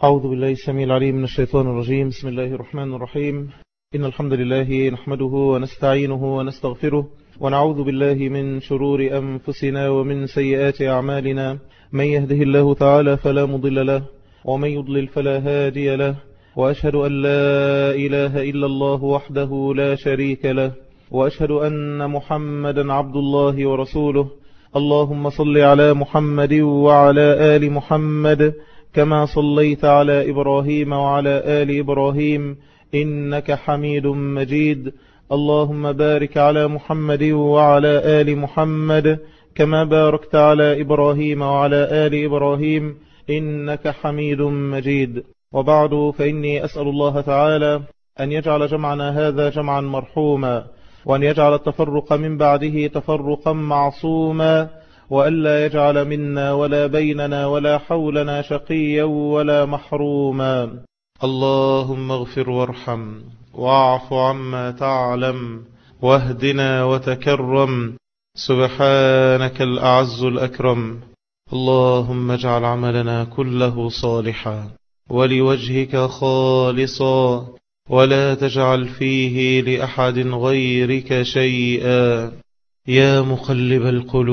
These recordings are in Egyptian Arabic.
أعوذ بالله السميع العليم من الشيطان الرجيم بسم الله الرحمن الرحيم إن الحمد لله نحمده ونستعينه ونستغفره ونعوذ بالله من شرور أنفسنا ومن سيئات أعمالنا من يهده الله تعالى فلا مضل له ومن يضلل فلا هادي له وأشهد أن لا إله إلا الله وحده لا شريك له وأشهد أن محمدا عبد الله ورسوله اللهم صل على محمد وعلى آل محمد كما صليت على إبراهيم وعلى آل إبراهيم إنك حميد مجيد اللهم بارك على محمد وعلى آل محمد كما باركت على إبراهيم وعلى آل إبراهيم إنك حميد مجيد وبعد فإني أسأل الله تعالى أن يجعل جمعنا هذا جمعا مرحوما وأن يجعل التفرق من بعده تفرقا معصوما وألا يجعل منا ولا بيننا ولا حولنا شقيا ولا محروما اللهم اغفر وارحم واعف عما تعلم واهدنا وتكرم سبحانك الأعز الأكرم اللهم اجعل عملنا كله صالحا ولوجهك خالصا ولا تجعل فيه لأحد غيرك شيئا يا مقلب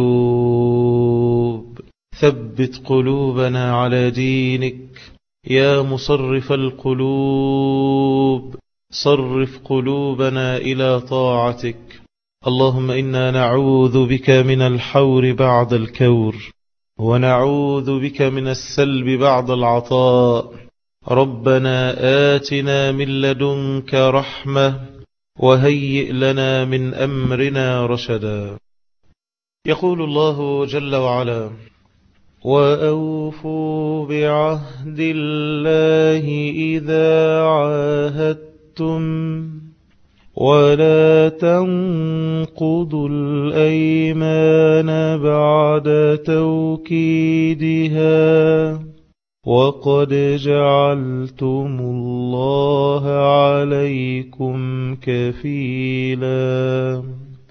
القلوب ثبت قلوبنا على دينك يا مصرف القلوب صرف قلوبنا إلى طاعتك اللهم إنا نعوذ بك من الحور بعد الكور ونعوذ بك من السلب بعد العطاء ربنا آتنا من لدنك رحمة وهيئ لنا من أمرنا رشدا يقول الله جل وعلا وأوفوا بعهد الله إذا عاهدتم ولا تنقضوا الأيمان بعد توكيدها وقد جعلتم الله عليكم كفيلا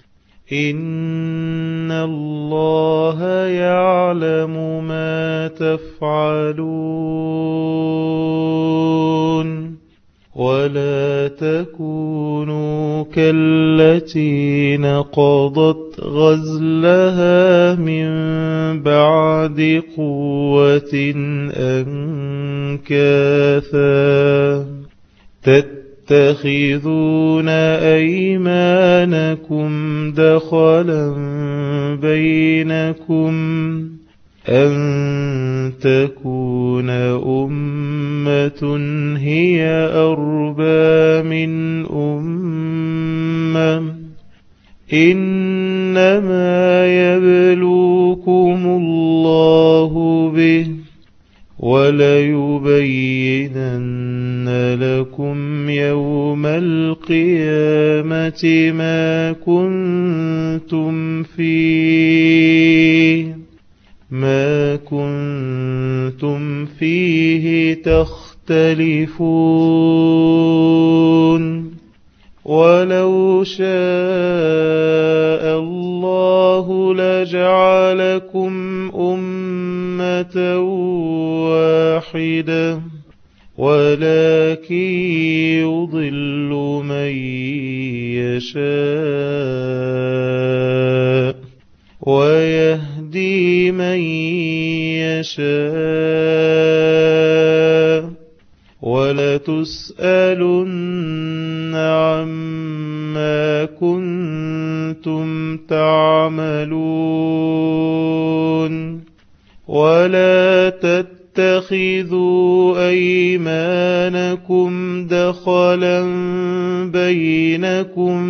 إن الله يعلم ما تفعلون ولا تكونوا كالتي نقضت غزلها من بعد قوة أنكاثا تتخذون أيمانكم دخلا بينكم أن تكون أمة هي أربى من أمة إنما يبلوكم الله به وليبينن لكم يوم القيامة ما كنتم فيه ما كنتم فيه تختلفون ولو شاء الله لجعلكم أمة واحدة ولكن يضل من يشاء ويهدي من يشاء ولتسألن عما كنتم تعملون ولا تتخذوا أيمانكم دخلا بينكم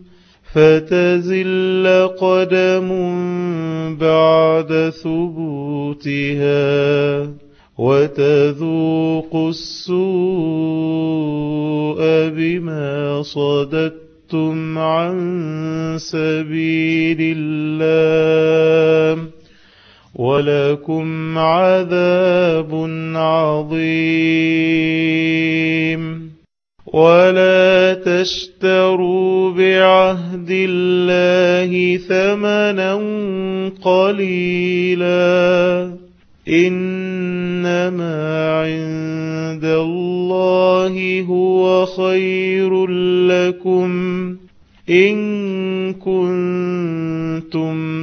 فتزل قدم بعد ثبوتها وتذوقوا السوء بما صددتم عن سبيل الله ولكم عذاب عظيم ولا تشتروا بعهد الله ثمنا قليلا إنما عند عند الله هو خير لكم إن كنتم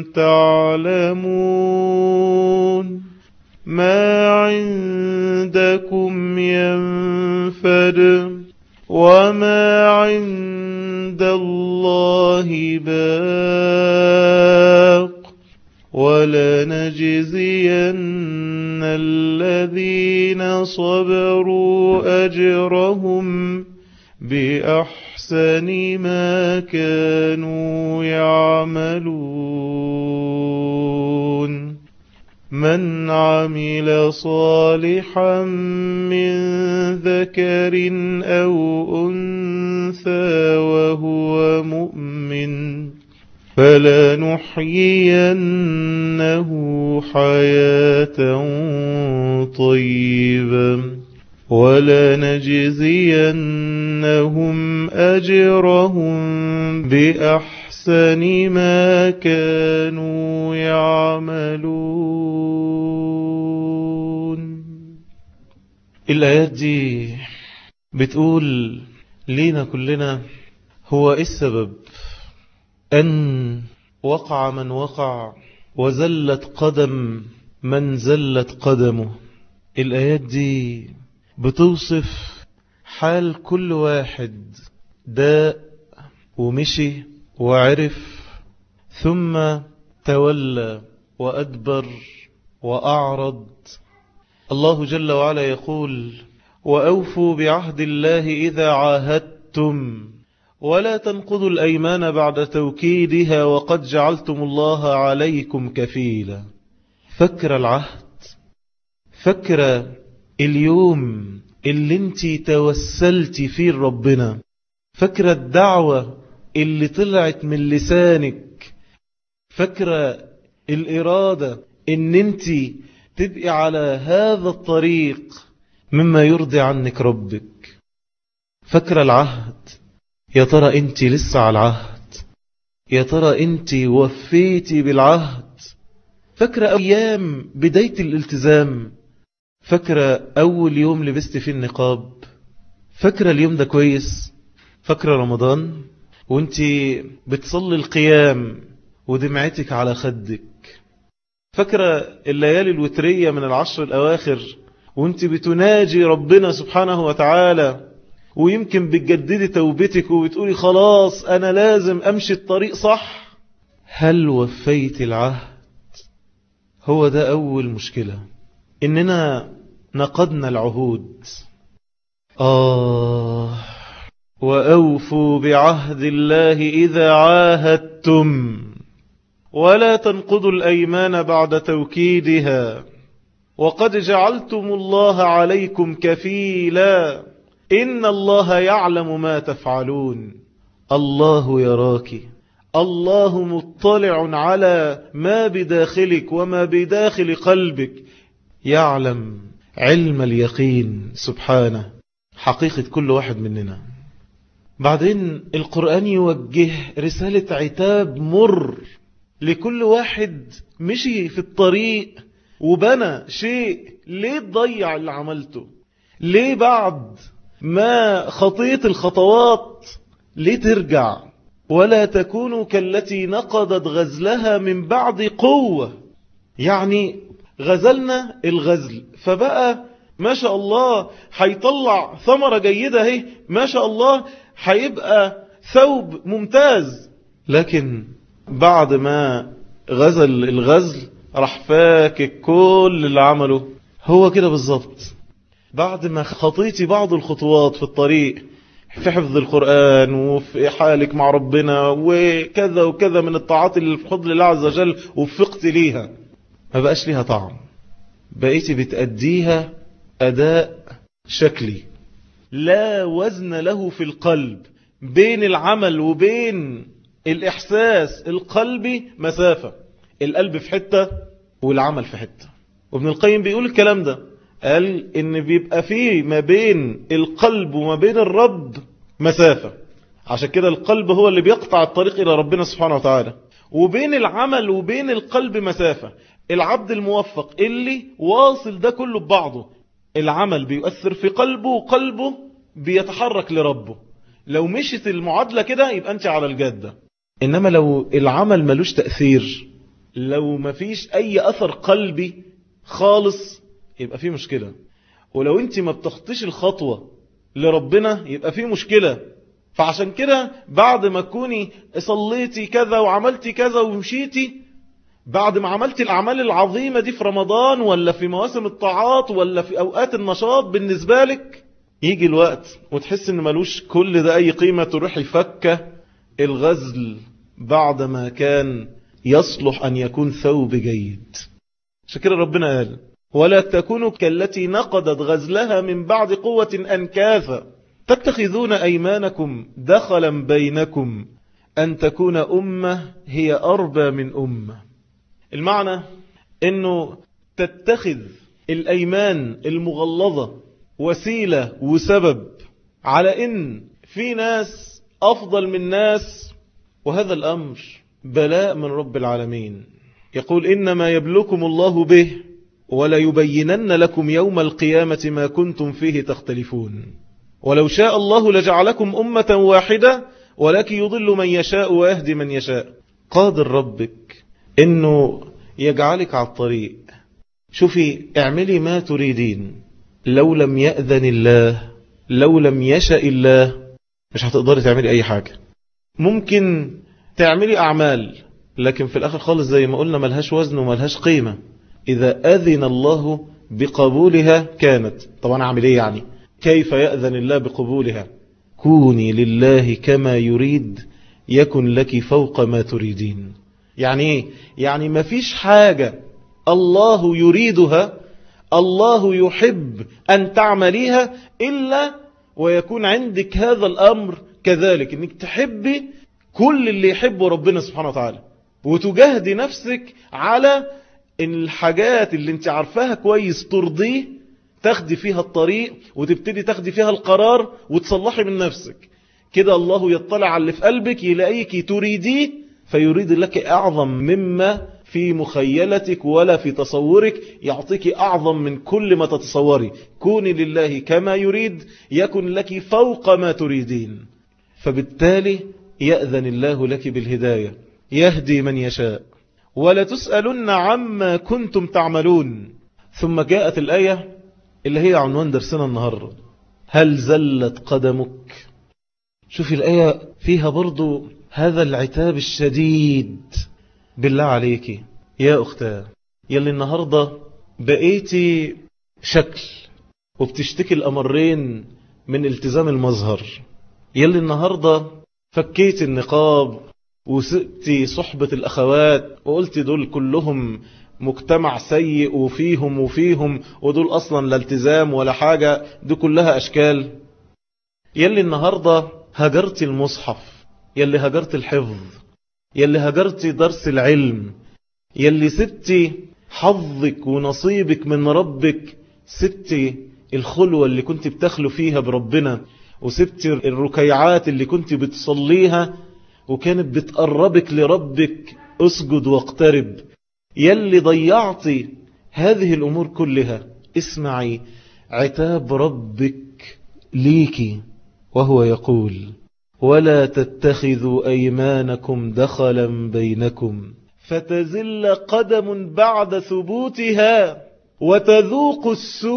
تعلمون ما عندكم ينفد وما عند الله باق ولنجزين الذين صبروا أجرهم بأحسن ما كانوا يعملون من عمل صالحا من ذكر أو أنثى وهو مؤمن فلنحيينه حياة طيبة ولنجزينهم أجرهم بأحسن ما كانوا يعملون الآيات دي بتقول لينا كلنا هو إيه السبب أن وقع من وقع وزلت قدم من زلت قدمه الآيات دي بتوصف حال كل واحد داء ومشي وعرف ثم تولى وأدبر وأعرض الله جل وعلا يقول وأوفوا بعهد الله إذا عاهدتم ولا تنقضوا الأيمان بعد توكيدها وقد جعلتم الله عليكم كفيلا فكر العهد فكر اليوم اللي انت توسلت فيه ربنا فكر الدعوة اللي طلعت من لسانك فكر الإرادة ان انت تبقي على هذا الطريق مما يرضي عنك ربك فكر العهد يا ترى انت لسه على العهد يا ترى انت وفيتي بالعهد فاكرة ايام بداية الالتزام فاكرة اول يوم لبست فيه النقاب فاكرة اليوم ده كويس فاكرة رمضان وانت بتصلي القيام ودمعتك على خدك فاكرة الليالي الوترية من العشر الاواخر وانت بتناجي ربنا سبحانه وتعالى ويمكن بتجددي توبتك وبتقولي خلاص أنا لازم أمشي الطريق صح هل وفيت العهد هو ده أول مشكلة إننا نقضنا العهود آه وأوفوا بعهد الله إذا عاهدتم ولا تنقضوا الأيمان بعد توكيدها وقد جعلتم الله عليكم كفيلا إن الله يعلم ما تفعلون الله يراك الله مطلع على ما بداخلك وما بداخل قلبك يعلم علم اليقين سبحانه حقيقة كل واحد مننا بعدين القرآن يوجه رسالة عتاب مر لكل واحد مشي في الطريق وبنى شيء ليه تضيع اللي عملته ليه بعد ما خطيت الخطوات ليه ترجع ولا تكونوا كالتي نقضت غزلها من بعد قوة يعني غزلنا الغزل فبقى ما شاء الله هيطلع ثمرة جيدة اهي ما شاء الله هيبقى ثوب ممتاز لكن بعد ما غزل الغزل راح فاكك كل اللي عمله هو كده بالظبط بعد ما خطيتي بعض الخطوات في الطريق في حفظ القرآن وفي حالك مع ربنا وكذا وكذا من الطاعات اللي في فضل الله عز وجل وفقت ليها ما بقاش ليها طعم بقيتي بتأديها أداء شكلي لا وزن له في القلب بين العمل وبين الإحساس القلبي مسافة القلب في حتة والعمل في حتة وابن القيم بيقول الكلام ده قال ان بيبقى فيه ما بين القلب وما بين الرب مسافة عشان كده القلب هو اللي بيقطع الطريق الى ربنا سبحانه وتعالى وبين العمل وبين القلب مسافة العبد الموفق اللي واصل ده كله ببعضه العمل بيؤثر في قلبه وقلبه بيتحرك لربه لو مشت المعادلة كده يبقى انت على الجادة انما لو العمل ملوش تأثير لو مفيش اي اثر قلبي خالص يبقى في مشكلة ولو انت ما بتخطيش الخطوة لربنا يبقى في مشكلة فعشان كده بعد ما تكوني صليتي كذا وعملتي كذا ومشيتي بعد ما عملتي الأعمال العظيمة دي في رمضان ولا في مواسم الطاعات ولا في أوقات النشاط بالنسبة لك يجي الوقت وتحس ان ملوش كل ده أي قيمة تروحي فكة الغزل بعد ما كان يصلح أن يكون ثوب جيد شكرا ربنا قال ولا تكونوا كالتي نقضت غزلها من بعد قوة أنكاثا تتخذون أيمانكم دخلا بينكم أن تكون أمة هي أربى من أمة المعنى أنه تتخذ الأيمان المغلظة وسيلة وسبب على أن في ناس أفضل من ناس وهذا الأمر بلاء من رب العالمين يقول إنما يبلكم الله به ولا يبينن لكم يوم القيامة ما كنتم فيه تختلفون ولو شاء الله لجعلكم أمة واحدة ولكن يضل من يشاء ويهدي من يشاء قادر ربك إنه يجعلك على الطريق شوفي اعملي ما تريدين لو لم يأذن الله لو لم يشاء الله مش هتقدري تعملي أي حاجة ممكن تعملي أعمال لكن في الآخر خالص زي ما قلنا ملهاش وزن وملهاش قيمة إذا أذن الله بقبولها كانت طبعا أعمل إيه يعني كيف يأذن الله بقبولها كوني لله كما يريد يكن لك فوق ما تريدين يعني إيه يعني ما فيش حاجة الله يريدها الله يحب أن تعمليها إلا ويكون عندك هذا الأمر كذلك أنك تحبي كل اللي يحبه ربنا سبحانه وتعالى وتجاهدي نفسك على ان الحاجات اللي انت عارفاها كويس ترضيه تاخدي فيها الطريق وتبتدي تاخدي فيها القرار وتصلحي من نفسك كده الله يطلع على اللي في قلبك يلاقيك تريديه فيريد لك أعظم مما في مخيلتك ولا في تصورك يعطيك أعظم من كل ما تتصوري كوني لله كما يريد يكن لك فوق ما تريدين فبالتالي يأذن الله لك بالهداية يهدي من يشاء ولا تسألن عما كنتم تعملون ثم جاءت الآية اللي هي عنوان درسنا النهاردة هل زلت قدمك شوفي الآية فيها برضو هذا العتاب الشديد بالله عليك يا أختاه يلي النهاردة بقيتي شكل وبتشتكي الأمرين من التزام المظهر يلي النهاردة فكيت النقاب وسقتي صحبة الأخوات وقلت دول كلهم مجتمع سيء وفيهم وفيهم ودول أصلا لا التزام ولا حاجة دي كلها أشكال يلي النهاردة هجرت المصحف يلي هجرت الحفظ يلي هجرت درس العلم يلي سبتي حظك ونصيبك من ربك سبتي الخلوة اللي كنت بتخلو فيها بربنا وسبتي الركيعات اللي كنت بتصليها وكانت بتقربك لربك اسجد واقترب يلي ضيعتي هذه الأمور كلها اسمعي عتاب ربك ليكي وهو يقول ولا تتخذوا أيمانكم دخلا بينكم فتزل قدم بعد ثبوتها وتذوق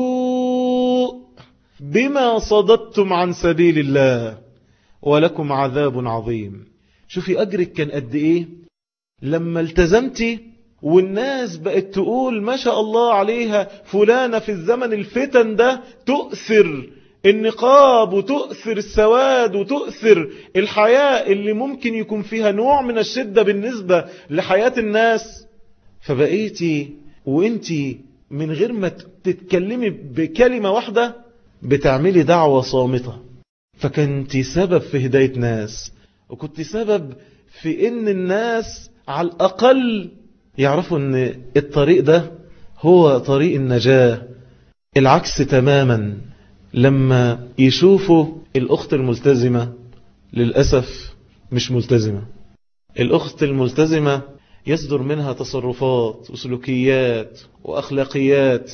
السوء بما صددتم عن سبيل الله ولكم عذاب عظيم شوفي أجرك كان قد إيه لما التزمتي والناس بقت تقول ما شاء الله عليها فلانة في الزمن الفتن ده تؤثر النقاب وتؤثر السواد وتؤثر الحياة اللي ممكن يكون فيها نوع من الشدة بالنسبة لحياة الناس فبقيتي وانتي من غير ما تتكلمي بكلمة واحدة بتعملي دعوة صامتة فكنت سبب في هداية ناس وكنت سبب في ان الناس على الأقل يعرفوا ان الطريق ده هو طريق النجاة العكس تماما لما يشوفوا الأخت الملتزمة للأسف مش ملتزمة الأخت الملتزمة يصدر منها تصرفات وسلوكيات وأخلاقيات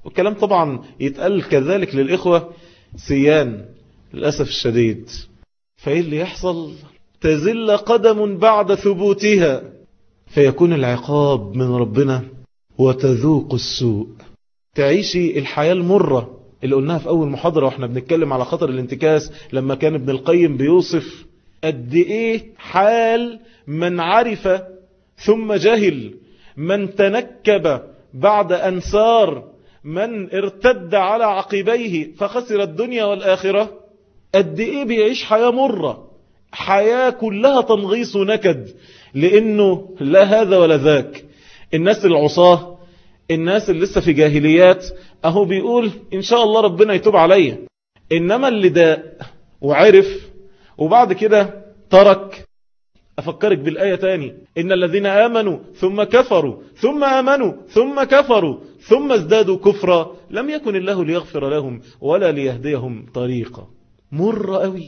والكلام طبعا يتقال كذلك للإخوة سيان للأسف الشديد فإيه اللي يحصل تزل قدم بعد ثبوتها فيكون العقاب من ربنا وتذوق السوء تعيشي الحياة المرة اللي قلناها في أول محاضرة وإحنا بنتكلم على خطر الانتكاس لما كان ابن القيم بيوصف قد إيه حال من عرف ثم جهل من تنكب بعد أن سار من ارتد على عقبيه فخسر الدنيا والآخرة قد إيه بيعيش حياة مرة حياة كلها تنغيص نكد لأنه لا هذا ولا ذاك الناس العصاه الناس اللي لسه في جاهليات اهو بيقول ان شاء الله ربنا يتوب عليا انما اللي داء وعرف وبعد كده ترك افكرك بالايه تاني ان الذين امنوا ثم كفروا ثم امنوا ثم كفروا ثم ازدادوا كفرا لم يكن الله ليغفر لهم ولا ليهديهم طريقا مر قوي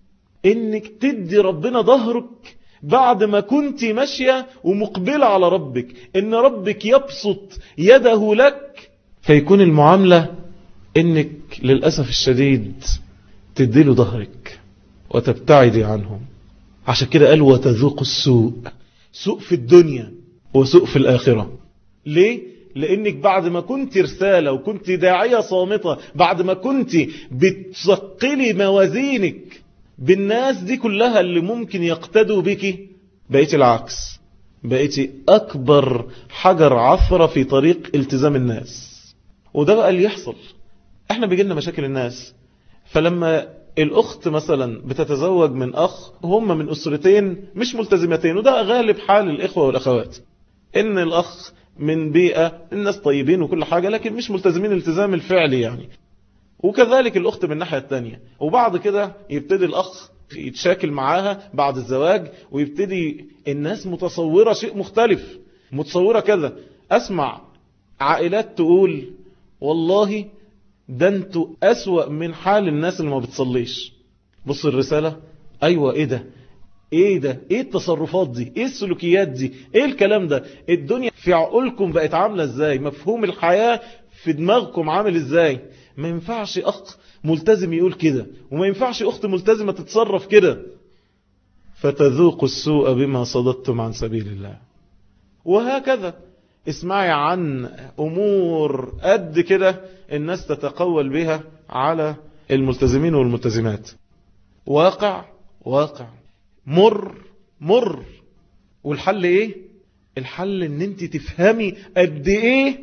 انك تدي ربنا ظهرك بعد ما كنت ماشية ومقبلة على ربك ان ربك يبسط يده لك فيكون المعاملة انك للأسف الشديد تديله ظهرك وتبتعدي عنهم عشان كده قال وتذوق السوء سوء في الدنيا وسوء في الآخرة ليه؟ لأنك بعد ما كنت رسالة وكنت داعية صامتة بعد ما كنت بتثقلي موازينك بالناس دي كلها اللي ممكن يقتدوا بك بقيتي العكس بقيتي أكبر حجر عثرة في طريق التزام الناس وده بقى اللي يحصل احنا بيجيلنا مشاكل الناس فلما الأخت مثلا بتتزوج من أخ هم من أسرتين مش ملتزمتين وده غالب حال الإخوة والأخوات إن الأخ من بيئة الناس طيبين وكل حاجة لكن مش ملتزمين التزام الفعلي يعني وكذلك الأخت من الناحية التانية وبعد كده يبتدي الأخ يتشاكل معاها بعد الزواج ويبتدي الناس متصورة شيء مختلف متصورة كذا أسمع عائلات تقول والله ده انتوا أسوأ من حال الناس اللي ما بتصليش بص الرسالة أيوة إيه ده ايه ده ايه التصرفات دي ايه السلوكيات دي ايه الكلام ده الدنيا في عقولكم بقت عاملة ازاي مفهوم الحياة في دماغكم عامل ازاي ما ينفعش اخ ملتزم يقول كده وما ينفعش اخت ملتزمة تتصرف كده فتذوق السوء بما صددتم عن سبيل الله وهكذا اسمعي عن امور قد كده الناس تتقول بها على الملتزمين والملتزمات واقع واقع مر مر والحل ايه الحل ان انت تفهمي قد ايه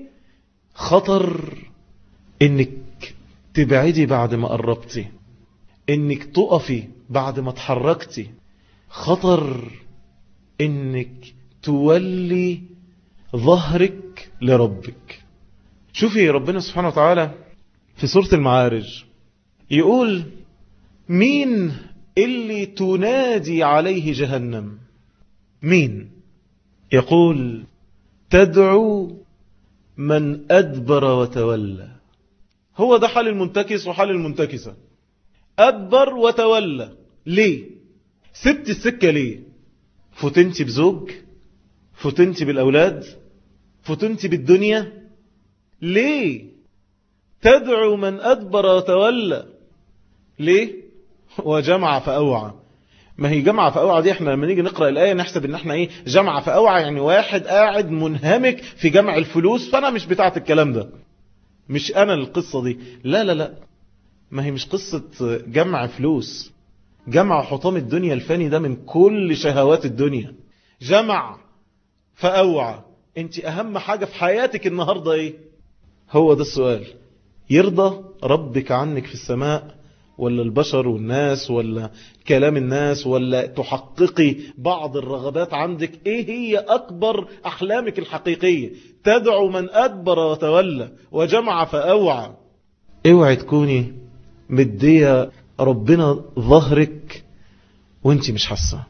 خطر انك تبعدي بعد ما قربتي انك تقفي بعد ما اتحركتي خطر انك تولي ظهرك لربك شوفي ربنا سبحانه وتعالى في سورة المعارج يقول مين اللي تنادي عليه جهنم مين يقول تدعو من أدبر وتولى هو ده حال المنتكس وحال المنتكسة أدبر وتولى ليه سبت السكة ليه فتنتي بزوج فتنتي بالأولاد فتنتي بالدنيا ليه تدعو من أدبر وتولى ليه وجمع فأوعى ما هي جمع فأوعى دي احنا لما نيجي نقرأ الآية نحسب ان احنا ايه جمع فأوعى يعني واحد قاعد منهمك في جمع الفلوس فانا مش بتاعت الكلام ده مش انا القصة دي لا لا لا ما هي مش قصة جمع فلوس جمع حطام الدنيا الفاني ده من كل شهوات الدنيا جمع فأوعى انت اهم حاجة في حياتك النهاردة ايه هو ده السؤال يرضى ربك عنك في السماء ولا البشر والناس ولا كلام الناس ولا تحققي بعض الرغبات عندك ايه هي اكبر احلامك الحقيقية تدعو من ادبر وتولى وجمع فاوعى اوعي تكوني مدية ربنا ظهرك وانت مش حاسة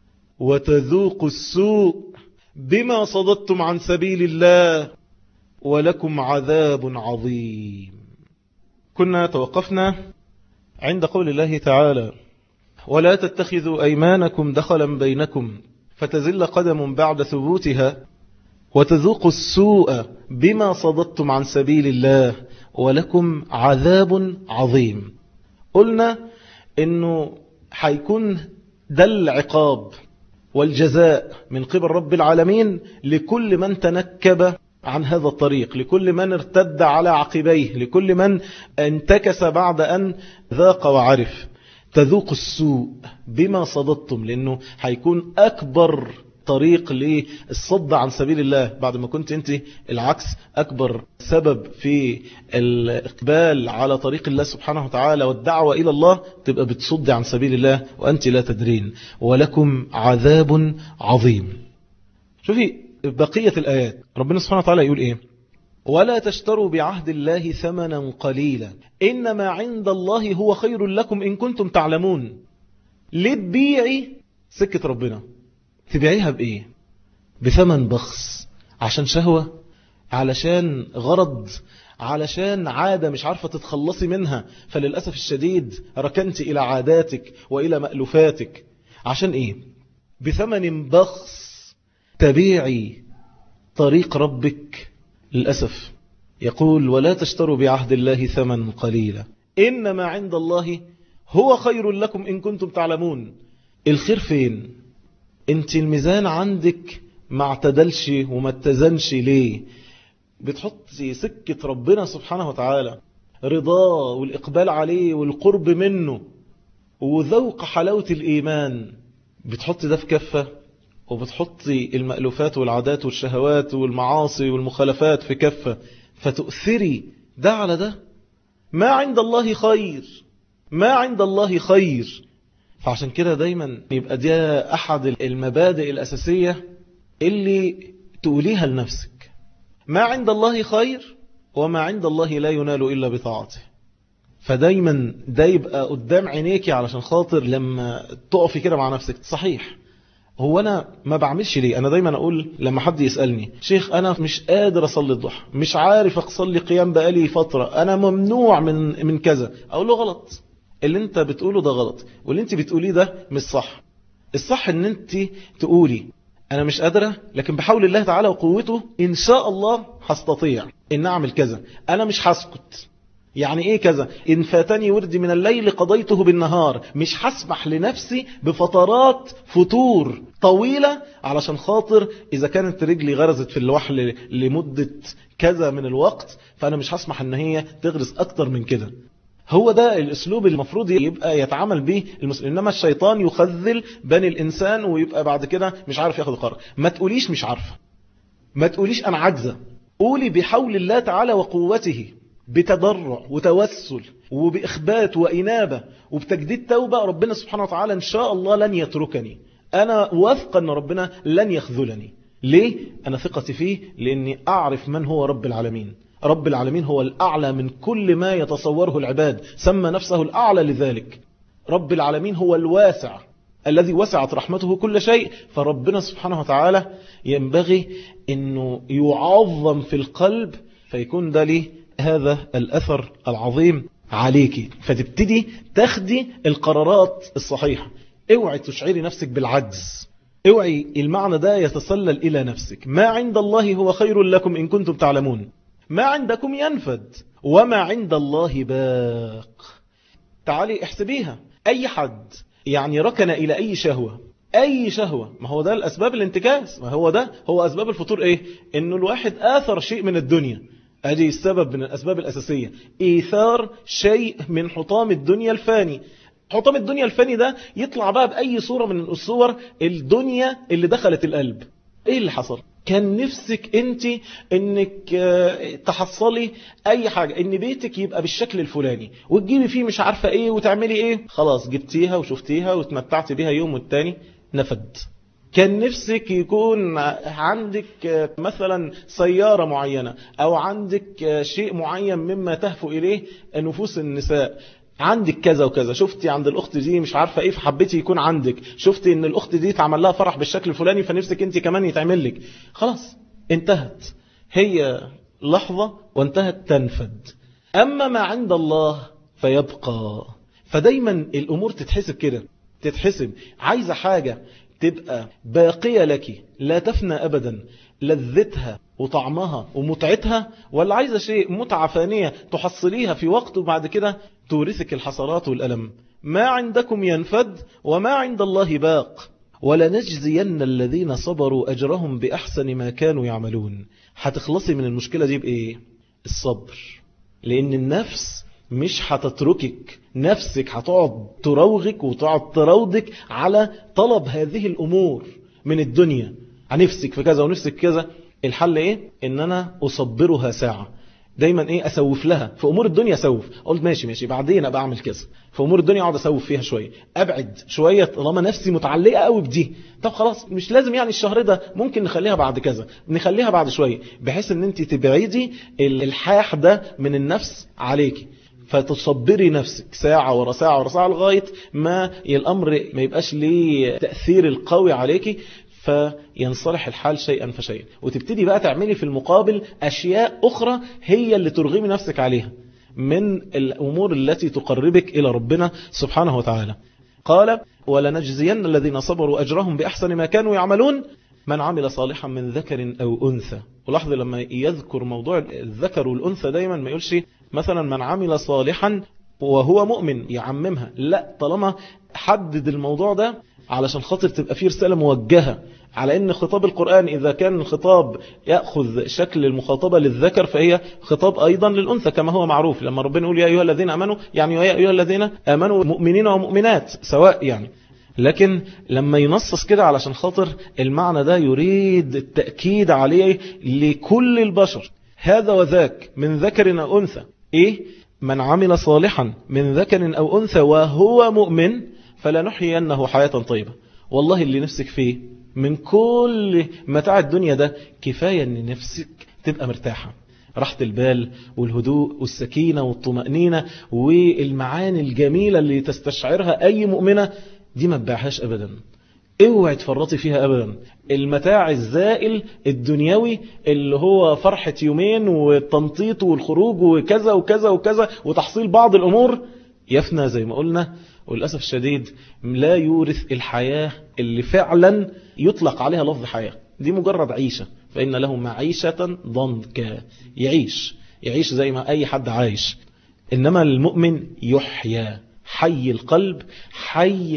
وتذوق السوء بما صددتم عن سبيل الله ولكم عذاب عظيم كنا توقفنا عند قول الله تعالى ولا تتخذوا أيمانكم دخلا بينكم فتزل قدم بعد ثبوتها وتذوقوا السوء بما صددتم عن سبيل الله ولكم عذاب عظيم قلنا انه هيكون ده العقاب والجزاء من قبل رب العالمين لكل من تنكب عن هذا الطريق لكل من ارتد على عقبيه لكل من انتكس بعد أن ذاق وعرف تذوق السوء بما صددتم لأنه هيكون أكبر طريق للصد عن سبيل الله بعد ما كنت انت العكس أكبر سبب في الإقبال على طريق الله سبحانه وتعالى والدعوة إلى الله تبقى بتصد عن سبيل الله وأنت لا تدرين ولكم عذاب عظيم شوفي بقية الآيات ربنا سبحانه وتعالى يقول إيه ولا تشتروا بعهد الله ثمنا قليلا إنما عند الله هو خير لكم إن كنتم تعلمون ليه تبيعي سكة ربنا تبيعيها بإيه بثمن بخس عشان شهوة علشان غرض علشان عادة مش عارفة تتخلصي منها فللأسف الشديد ركنت إلى عاداتك وإلى مألوفاتك عشان إيه بثمن بخس تبيعي طريق ربك للأسف يقول ولا تشتروا بعهد الله ثمن قليلا إنما عند الله هو خير لكم إن كنتم تعلمون الخير فين انت الميزان عندك ما اعتدلش وما اتزنش ليه بتحطي سكة ربنا سبحانه وتعالى رضاه والإقبال عليه والقرب منه وذوق حلاوة الإيمان بتحطي ده في كفة وبتحطي المألوفات والعادات والشهوات والمعاصي والمخالفات في كفة فتؤثري ده على ده ما عند الله خير ما عند الله خير فعشان كده دايما يبقى دي أحد المبادئ الأساسية اللي تقوليها لنفسك ما عند الله خير وما عند الله لا ينال إلا بطاعته فدايما ده يبقى قدام عينيكي علشان خاطر لما تقفي كده مع نفسك صحيح هو أنا ما بعملش ليه أنا دايما أقول لما حد يسألني شيخ أنا مش قادر أصلي الضحى مش عارف أصلي قيام بقالي فترة أنا ممنوع من من كذا أقول له غلط اللي أنت بتقوله ده غلط واللي أنت بتقوليه ده مش صح الصح أن أنت تقولي أنا مش قادرة لكن بحول الله تعالى وقوته إن شاء الله هستطيع إن أعمل كذا أنا مش هسكت يعني ايه كذا ان فاتني وردي من الليل قضيته بالنهار مش هسمح لنفسي بفترات فتور طويلة علشان خاطر اذا كانت رجلي غرزت في الوحل لمدة كذا من الوقت فانا مش هسمح ان هي تغرز اكتر من كده هو ده الاسلوب المفروض يبقى يتعامل به المسلم انما الشيطان يخذل بني الانسان ويبقى بعد كده مش عارف ياخد قرار ما تقوليش مش عارفه ما تقوليش انا عاجزه قولي بحول الله تعالى وقوته بتضرع وتوسل وبإخبات وإنابة وبتجديد توبة ربنا سبحانه وتعالى إن شاء الله لن يتركني أنا واثق أن ربنا لن يخذلني ليه؟ أنا ثقتي فيه لأني أعرف من هو رب العالمين رب العالمين هو الأعلى من كل ما يتصوره العباد سمى نفسه الأعلى لذلك رب العالمين هو الواسع الذي وسعت رحمته كل شيء فربنا سبحانه وتعالى ينبغي أنه يعظم في القلب فيكون ده ليه هذا الأثر العظيم عليك فتبتدي تاخدي القرارات الصحيحة اوعي تشعري نفسك بالعجز اوعي المعنى ده يتسلل إلى نفسك ما عند الله هو خير لكم إن كنتم تعلمون ما عندكم ينفد وما عند الله باق تعالي احسبيها أي حد يعني ركن إلى أي شهوة أي شهوة ما هو ده الأسباب الانتكاس ما هو ده هو أسباب الفطور إيه إنه الواحد آثر شيء من الدنيا ادي السبب من الأسباب الأساسية إيثار شيء من حطام الدنيا الفاني حطام الدنيا الفاني ده يطلع بقى بأي صورة من الصور الدنيا اللي دخلت القلب ايه اللي حصل كان نفسك انت انك تحصلي اي حاجة ان بيتك يبقى بالشكل الفلاني وتجيبي فيه مش عارفة ايه وتعملي ايه خلاص جبتيها وشفتيها وتمتعت بيها يوم والتاني نفد كان نفسك يكون عندك مثلا سيارة معينة أو عندك شيء معين مما تهفو إليه نفوس النساء عندك كذا وكذا شفتي عند الأخت دي مش عارفة إيه فحبيتي يكون عندك شفتي إن الأخت دي تعمل لها فرح بالشكل الفلاني فنفسك أنت كمان يتعمل لك خلاص انتهت هي لحظة وانتهت تنفد أما ما عند الله فيبقى فدايما الأمور تتحسب كده تتحسب عايزة حاجة تبقى باقية لك لا تفنى أبدا لذتها وطعمها ومتعتها ولا عايزة شيء متعة فانية تحصليها في وقت وبعد كده تورثك الحسرات والألم ما عندكم ينفد وما عند الله باق ولنجزين الذين صبروا أجرهم بأحسن ما كانوا يعملون هتخلصي من المشكلة دي بإيه الصبر لأن النفس مش هتتركك نفسك هتقعد تروغك وتقعد تراودك على طلب هذه الأمور من الدنيا نفسك في كذا ونفسك كذا الحل ايه ان انا اصبرها ساعة دايما ايه اسوف لها في امور الدنيا اسوف قلت ماشي ماشي بعدين ابقى اعمل كذا في امور الدنيا اقعد اسوف فيها شويه ابعد شويه طالما نفسي متعلقه قوي بدي طب خلاص مش لازم يعني الشهر ده ممكن نخليها بعد كذا نخليها بعد شويه بحيث ان انت تبعدي الالحاح ده من النفس عليكي فتصبري نفسك ساعة ورا ساعة ورا ساعة لغاية ما الأمر ما يبقاش ليه تأثير القوي عليكي فينصلح الحال شيئا فشيئا وتبتدي بقى تعملي في المقابل أشياء أخرى هي اللي ترغمي نفسك عليها من الأمور التي تقربك إلى ربنا سبحانه وتعالى قال ولنجزين الذين صبروا أجرهم بأحسن ما كانوا يعملون من عمل صالحا من ذكر أو أنثى ولاحظ لما يذكر موضوع الذكر والأنثى دايما ما يقولش مثلا من عمل صالحا وهو مؤمن يعممها لا طالما حدد الموضوع ده علشان خاطر تبقى فيه رسالة موجهة على ان خطاب القرآن اذا كان الخطاب يأخذ شكل المخاطبة للذكر فهي خطاب ايضا للأنثى كما هو معروف لما ربنا يقول يا ايها الذين امنوا يعني يا ايها الذين امنوا مؤمنين ومؤمنات سواء يعني لكن لما ينصص كده علشان خاطر المعنى ده يريد التأكيد عليه لكل البشر هذا وذاك من ذكر أو أنثى إيه؟ من عمل صالحا من ذكر أو أنثى وهو مؤمن فلنحيينه حياة طيبة والله اللي نفسك فيه من كل متاع الدنيا ده كفاية ان نفسك تبقى مرتاحة راحة البال والهدوء والسكينة والطمأنينة والمعاني الجميلة اللي تستشعرها أي مؤمنة دي ما تباعهاش أبدا اوعي تفرطي فيها أبدا المتاع الزائل الدنيوي اللي هو فرحة يومين والتنطيط والخروج وكذا وكذا وكذا وتحصيل بعض الأمور يفنى زي ما قلنا وللأسف الشديد لا يورث الحياة اللي فعلا يطلق عليها لفظ حياة دي مجرد عيشة فإن له معيشة ضنكا يعيش يعيش زي ما أي حد عايش إنما المؤمن يحيا حي القلب حي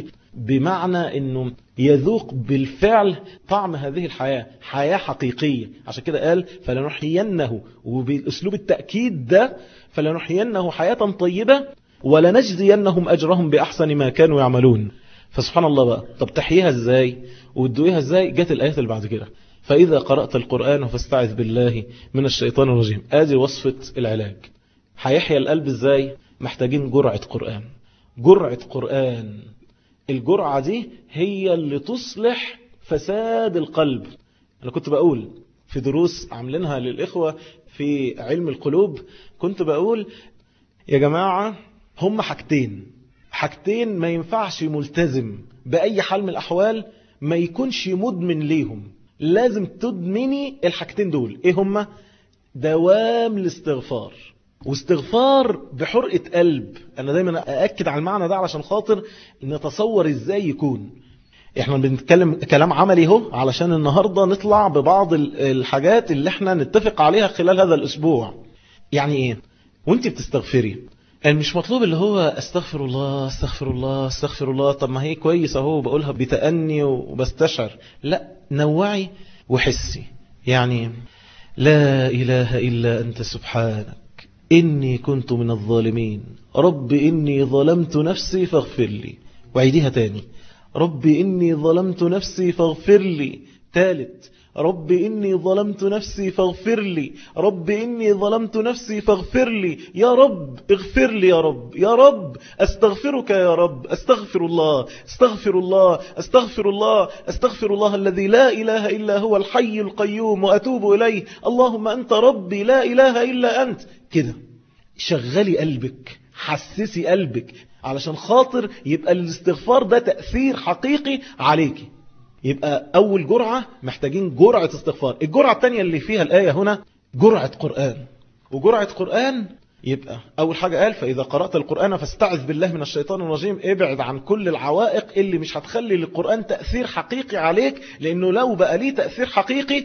بمعنى أنه يذوق بالفعل طعم هذه الحياة حياة حقيقية عشان كده قال فلنحيينه وبالأسلوب التأكيد ده فلنحيينه حياة طيبة ولنجزينهم أجرهم بأحسن ما كانوا يعملون فسبحان الله بقى طب تحييها ازاي وتدويها ازاي جت الآيات اللي بعد كده فإذا قرأت القرآن فاستعذ بالله من الشيطان الرجيم ادي وصفة العلاج هيحيا القلب ازاي محتاجين جرعة قرآن جرعة قرآن الجرعة دي هي اللي تصلح فساد القلب أنا كنت بقول في دروس عاملينها للإخوة في علم القلوب كنت بقول يا جماعة هم حاجتين حاجتين ما ينفعش ملتزم بأي حال من الأحوال ما يكونش مدمن ليهم لازم تدمني الحاجتين دول ايه هما دوام الاستغفار واستغفار بحرقة قلب انا دايما اأكد على المعنى ده علشان خاطر نتصور ازاي يكون احنا بنتكلم كلام عملي اهو علشان النهاردة نطلع ببعض الحاجات اللي احنا نتفق عليها خلال هذا الاسبوع يعني ايه وانت بتستغفري يعني مش مطلوب اللي هو استغفر الله استغفر الله استغفر الله طب ما هي كويسة اهو بقولها بتأني وبستشعر لا نوعي وحسي يعني لا إله إلا أنت سبحانك إني كنت من الظالمين رب إني ظلمت نفسي فاغفر لي وعيديها تاني رب إني ظلمت نفسي فاغفر لي ثالث رب إني ظلمت نفسي فاغفر لي رب إني ظلمت نفسي فاغفر لي يا رب اغفر لي يا رب يا رب أستغفرك يا رب أستغفر الله أستغفر الله أستغفر الله أستغفر الله الذي لا إله إلا هو الحي القيوم وأتوب إليه اللهم أنت ربي لا إله إلا أنت كده شغلي قلبك حسسي قلبك علشان خاطر يبقى الاستغفار ده تأثير حقيقي عليكي يبقى أول جرعة محتاجين جرعة استغفار الجرعة الثانية اللي فيها الآية هنا جرعة قرآن وجرعة قرآن يبقى أول حاجة قال فإذا قرأت القرآن فاستعذ بالله من الشيطان الرجيم ابعد عن كل العوائق اللي مش هتخلي للقرآن تأثير حقيقي عليك لأنه لو بقى ليه تأثير حقيقي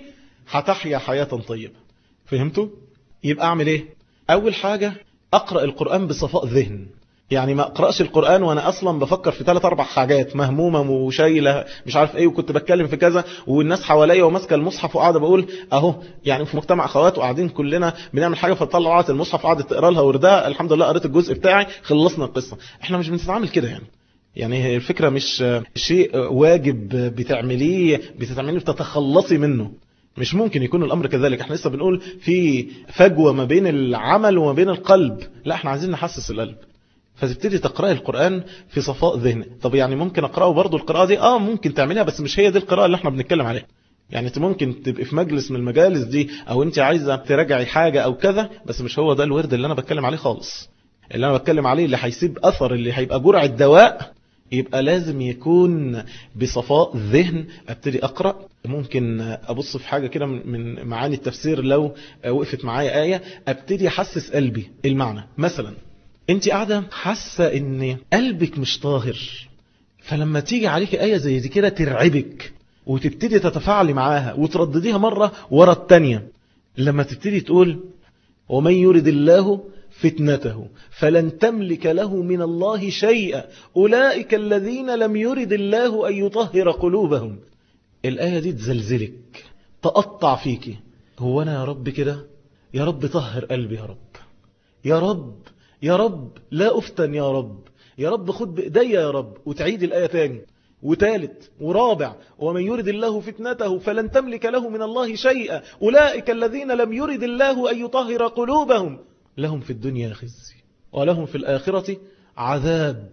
هتحيا حياة طيبة فهمتوا؟ يبقى أعمل إيه؟ أول حاجة أقرأ القرآن بصفاء ذهن يعني ما اقراش القرآن وانا اصلا بفكر في ثلاث اربع حاجات مهمومة وشايلة مش عارف ايه وكنت بتكلم في كذا والناس حواليا وماسكه المصحف وقاعده بقول اهو يعني في مجتمع اخوات وقاعدين كلنا بنعمل حاجه فطلعت المصحف قعدت تقرا لها وردها الحمد لله قريت الجزء بتاعي خلصنا القصه احنا مش بنتعامل كده يعني يعني الفكرة مش شيء واجب بتعمليه بتتعمليه بتتخلصي منه مش ممكن يكون الأمر كذلك احنا لسه بنقول في فجوة ما بين العمل وما بين القلب لا احنا عايزين نحسس القلب فتبتدي تقرأي القرآن في صفاء ذهن طب يعني ممكن أقرأه برضو القراءة دي آه ممكن تعملها بس مش هي دي القراءة اللي احنا بنتكلم عليها يعني انت ممكن تبقي في مجلس من المجالس دي او انت عايزة تراجعي حاجة او كذا بس مش هو ده الورد اللي انا بتكلم عليه خالص اللي انا بتكلم عليه اللي هيسيب اثر اللي هيبقى جرعة دواء يبقى لازم يكون بصفاء ذهن ابتدي اقرأ ممكن ابص في حاجة كده من معاني التفسير لو وقفت معايا آية ابتدي احسس قلبي المعنى مثلا انت قاعدة حاسة ان قلبك مش طاهر فلما تيجي عليك آية زي دي كده ترعبك وتبتدي تتفاعلي معاها وتردديها مرة ورا التانية لما تبتدي تقول ومن يرد الله فتنته فلن تملك له من الله شيئا أولئك الذين لم يرد الله أن يطهر قلوبهم الآية دي تزلزلك تقطع فيك هو أنا يا رب كده يا رب طهر قلبي يا رب يا رب يا رب لا أفتن يا رب يا رب خد بإيدي يا رب وتعيد الآية تاني وثالث ورابع ومن يرد الله فتنته فلن تملك له من الله شيئا أولئك الذين لم يرد الله أن يطهر قلوبهم لهم في الدنيا خزي ولهم في الآخرة عذاب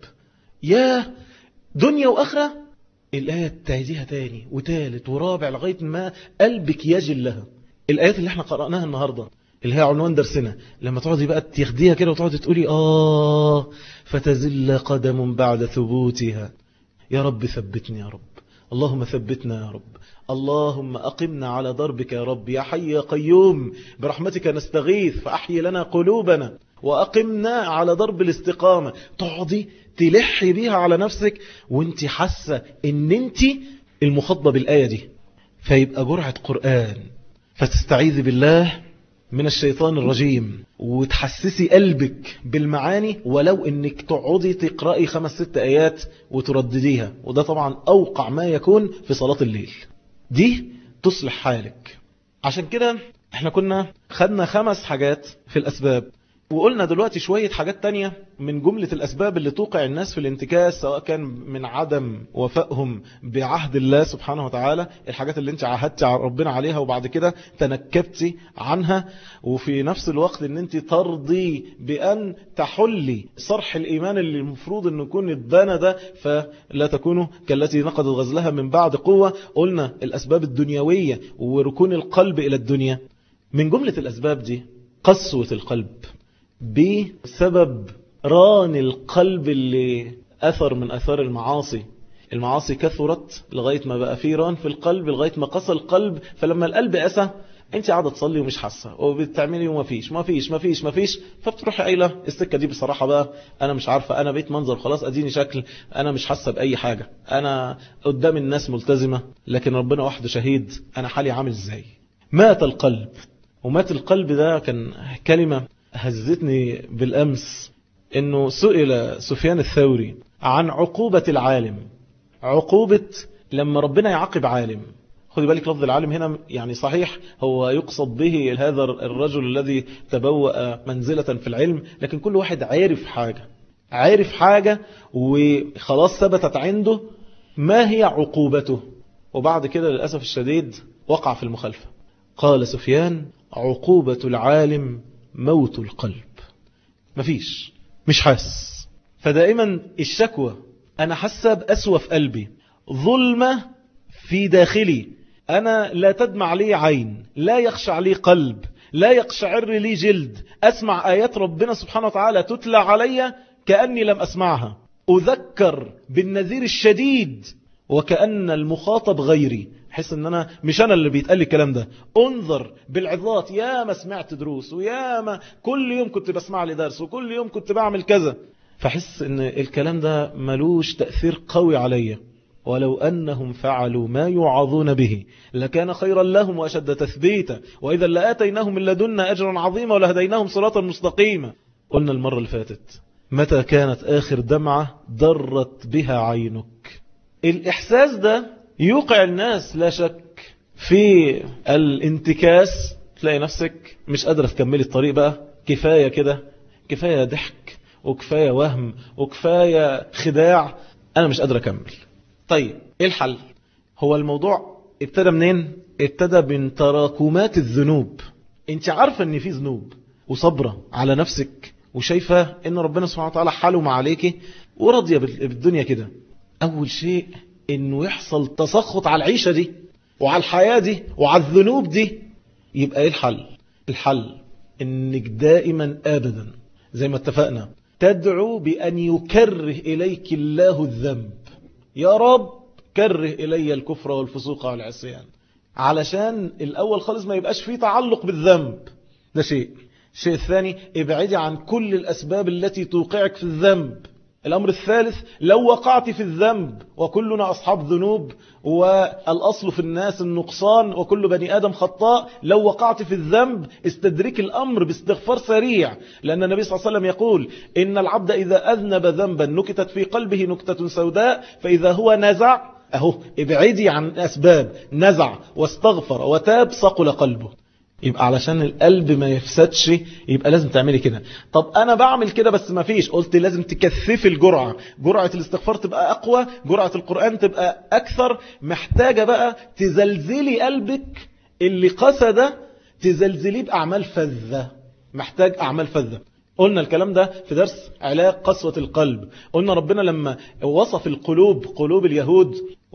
يا دنيا وآخرة الآية تعيديها تاني وتالت ورابع لغاية ما قلبك يجل لها الآيات اللي احنا قرأناها النهاردة اللي هي عنوان درسنا لما تقعدي بقى تاخديها كده وتقعدي تقولي آه فتزل قدم بعد ثبوتها يا رب ثبتني يا رب اللهم ثبتنا يا رب اللهم أقمنا على ضربك يا رب يا حي يا قيوم برحمتك نستغيث فأحيي لنا قلوبنا وأقمنا على ضرب الاستقامة تقعدي تلحي بيها على نفسك وانت حاسة ان انت المخاطبة بالآية دي فيبقى جرعة قرآن فتستعيذ بالله من الشيطان الرجيم وتحسسي قلبك بالمعاني ولو انك تقعدي تقرأي خمس ست آيات وتردديها وده طبعا أوقع ما يكون في صلاة الليل دي تصلح حالك عشان كده احنا كنا خدنا خمس حاجات في الأسباب وقلنا دلوقتي شوية حاجات تانية من جملة الأسباب اللي توقع الناس في الانتكاس سواء كان من عدم وفائهم بعهد الله سبحانه وتعالى الحاجات اللي انت عهدت ربنا عليها وبعد كده تنكبتي عنها وفي نفس الوقت ان انت ترضي بأن تحلي صرح الإيمان اللي المفروض أن يكون اتبنى ده فلا تكونوا كالتي نقضت غزلها من بعد قوة قلنا الأسباب الدنيوية وركون القلب إلى الدنيا من جملة الأسباب دي قسوة القلب بسبب ران القلب اللي أثر من أثار المعاصي المعاصي كثرت لغاية ما بقى في ران في القلب لغاية ما قسى القلب فلما القلب أسى انت قاعدة تصلي ومش حاسة وبتعملي وما فيش ما فيش ما فيش ما فيش فبتروحي قايله السكة دي بصراحة بقى انا مش عارفة انا بيت منظر خلاص اديني شكل انا مش حاسة باي حاجة انا قدام الناس ملتزمة لكن ربنا وحده شهيد انا حالي عامل ازاي مات القلب ومات القلب ده كان كلمة هزتني بالأمس أنه سئل سفيان الثوري عن عقوبة العالم عقوبة لما ربنا يعاقب عالم خذي بالك لفظ العالم هنا يعني صحيح هو يقصد به هذا الرجل الذي تبوأ منزلة في العلم لكن كل واحد عارف حاجة عارف حاجة وخلاص ثبتت عنده ما هي عقوبته وبعد كده للأسف الشديد وقع في المخالفة قال سفيان عقوبة العالم موت القلب مفيش مش حاس فدائما الشكوى أنا حاسة بأسوى في قلبي ظلمة في داخلي أنا لا تدمع لي عين لا يخشع لي قلب لا يقشعر لي جلد أسمع آيات ربنا سبحانه وتعالى تتلى علي كأني لم أسمعها أذكر بالنذير الشديد وكأن المخاطب غيري حس ان انا مش انا اللي بيتقال لي الكلام ده انظر بالعظات يا ما سمعت دروس ويا ما كل يوم كنت بسمع لي درس وكل يوم كنت بعمل كذا فحس ان الكلام ده ملوش تأثير قوي عليا ولو أنهم فعلوا ما يعظون به لكان خيرا لهم وأشد تثبيتا وإذا لآتيناهم من لدنا أجرا عظيما ولهديناهم صراطا مستقيما قلنا المرة اللي فاتت متى كانت آخر دمعة ضرت بها عينك الإحساس ده يوقع الناس لا شك في الانتكاس تلاقي نفسك مش قادرة تكملي الطريق بقى كفاية كده كفاية ضحك وكفاية وهم وكفاية خداع أنا مش قادر أكمل طيب إيه الحل هو الموضوع ابتدى منين ابتدى من تراكمات الذنوب انت عارفة ان في ذنوب وصبرة على نفسك وشايفة ان ربنا سبحانه وتعالى حلم عليك وراضية بالدنيا كده اول شيء انه يحصل تسخط على العيشة دي وعلى الحياة دي وعلى الذنوب دي يبقى ايه الحل الحل انك دائما ابدا زي ما اتفقنا تدعو بان يكره اليك الله الذنب يا رب كره الي الكفر والفسوق والعصيان علشان الاول خالص ما يبقاش فيه تعلق بالذنب ده شيء الشيء الثاني ابعدي عن كل الاسباب التي توقعك في الذنب الأمر الثالث لو وقعت في الذنب وكلنا أصحاب ذنوب والأصل في الناس النقصان وكل بني آدم خطاء لو وقعت في الذنب استدرك الأمر باستغفار سريع لأن النبي صلى الله عليه وسلم يقول إن العبد إذا أذنب ذنبا نكتت في قلبه نكتة سوداء فإذا هو نزع أهو ابعدي عن أسباب نزع واستغفر وتاب صقل قلبه يبقى علشان القلب ما يفسدش يبقى لازم تعملي كده طب انا بعمل كده بس ما فيش قلت لازم تكثفي الجرعة جرعة الاستغفار تبقى اقوى جرعة القرآن تبقى اكثر محتاجة بقى تزلزلي قلبك اللي قسى ده تزلزليه باعمال فذة محتاج اعمال فذة قلنا الكلام ده في درس علاج قسوة القلب قلنا ربنا لما وصف القلوب قلوب اليهود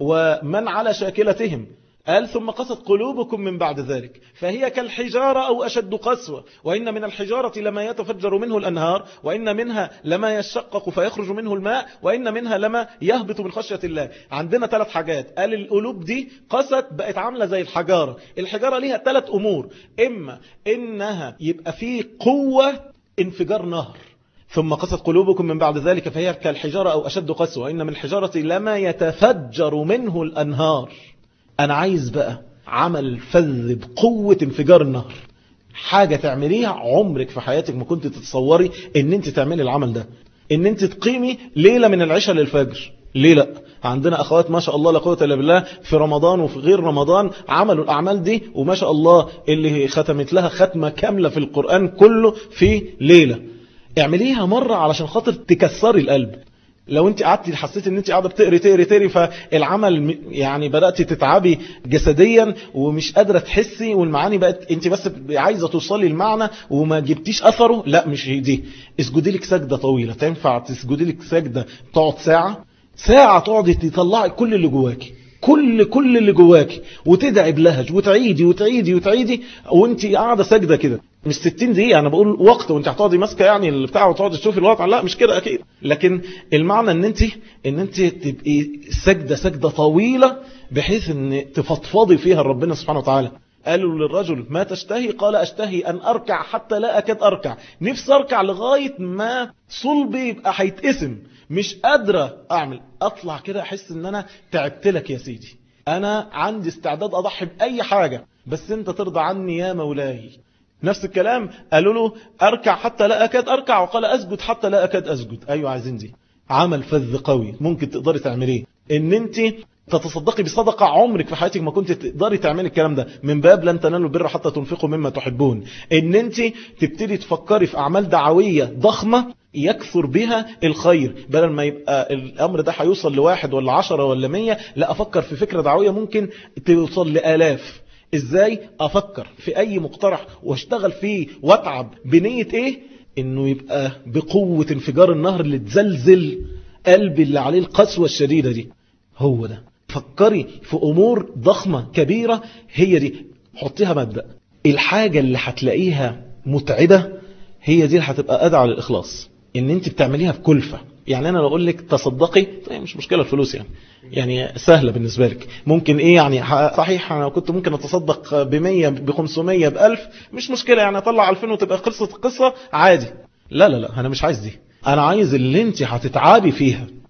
ومن على شاكلتهم قال ثم قست قلوبكم من بعد ذلك فهي كالحجارة أو أشد قسوة وإن من الحجارة لما يتفجر منه الأنهار وإن منها لما يشقق فيخرج منه الماء وإن منها لما يهبط من خشية الله عندنا ثلاث حاجات قال القلوب دي قست بقت عاملة زي الحجارة الحجارة ليها ثلاث أمور إما إنها يبقى فيه قوة انفجار نهر ثم قست قلوبكم من بعد ذلك فهي كالحجارة أو أشد قسوة وإن من الحجارة لما يتفجر منه الأنهار أنا عايز بقى عمل فذ بقوة انفجار النهر حاجة تعمليها عمرك في حياتك ما كنت تتصوري ان انت تعملي العمل ده ان انت تقيمي ليلة من العشاء للفجر ليه لا عندنا اخوات ما شاء الله لا قوه الا بالله في رمضان وفي غير رمضان عملوا الاعمال دي وما شاء الله اللي ختمت لها ختمه كامله في القران كله في ليله اعمليها مره علشان خاطر تكسري القلب لو انت قعدتي حسيت ان انت قاعده بتقري تقري تقري فالعمل يعني بدات تتعبي جسديا ومش قادره تحسي والمعاني بقت انت بس عايزه توصلي المعنى وما جبتيش اثره لا مش هي دي اسجدي لك سجده طويله تنفع تسجدي لك سجده تقعد ساعه ساعه تقعدي تطلعي كل اللي جواكي كل كل اللي جواكي وتدعي بلهج وتعيدي وتعيدي وتعيدي وانت قاعده ساجده كده مش 60 دقيقه انا بقول وقت وانت هتقعدي ماسكه يعني البتاع وتقعدي تشوفي الوضع لا مش كده اكيد لكن المعنى ان انت ان انت تبقي سجده سجده طويله بحيث ان تفضفضي فيها ربنا سبحانه وتعالى قالوا للرجل ما تشتهي قال اشتهي ان اركع حتى لا اكاد اركع نفسي اركع لغايه ما صلبي يبقى هيتقسم مش قادرة أعمل أطلع كده أحس أن أنا تعبت لك يا سيدي أنا عندي استعداد أضحي بأي حاجة بس أنت ترضى عني يا مولاي نفس الكلام قالوا له أركع حتى لا أكاد أركع وقال أسجد حتى لا أكاد أسجد أيوة عايزين دي عمل فذ قوي ممكن تقدري تعمليه ان انت تتصدقي بصدقة عمرك في حياتك ما كنت تقدري تعملي الكلام ده من باب لن تنالوا البر حتى تنفقوا مما تحبون ان انت تبتدي تفكري في اعمال دعوية ضخمة يكثر بها الخير بدل ما يبقى الامر ده هيوصل لواحد ولا عشرة ولا مية لا افكر في فكرة دعوية ممكن توصل لآلاف ازاي افكر في اي مقترح واشتغل فيه واتعب بنية ايه انه يبقى بقوة انفجار النهر اللي تزلزل قلبي اللي عليه القسوة الشديدة دي هو ده فكري في امور ضخمة كبيرة هي دي حطيها مبدأ الحاجة اللي هتلاقيها متعبة هي دي اللي هتبقى ادعى للاخلاص ان انت بتعمليها بكلفة يعني انا لو اقول لك تصدقي طيب مش مشكلة الفلوس يعني يعني سهلة بالنسبة لك ممكن ايه يعني صحيح انا كنت ممكن اتصدق بمية بخمسمية بألف مش مشكلة يعني اطلع الفين وتبقى قصة القصة عادي لا لا لا انا مش عايز دي انا عايز اللي انت هتتعابي فيها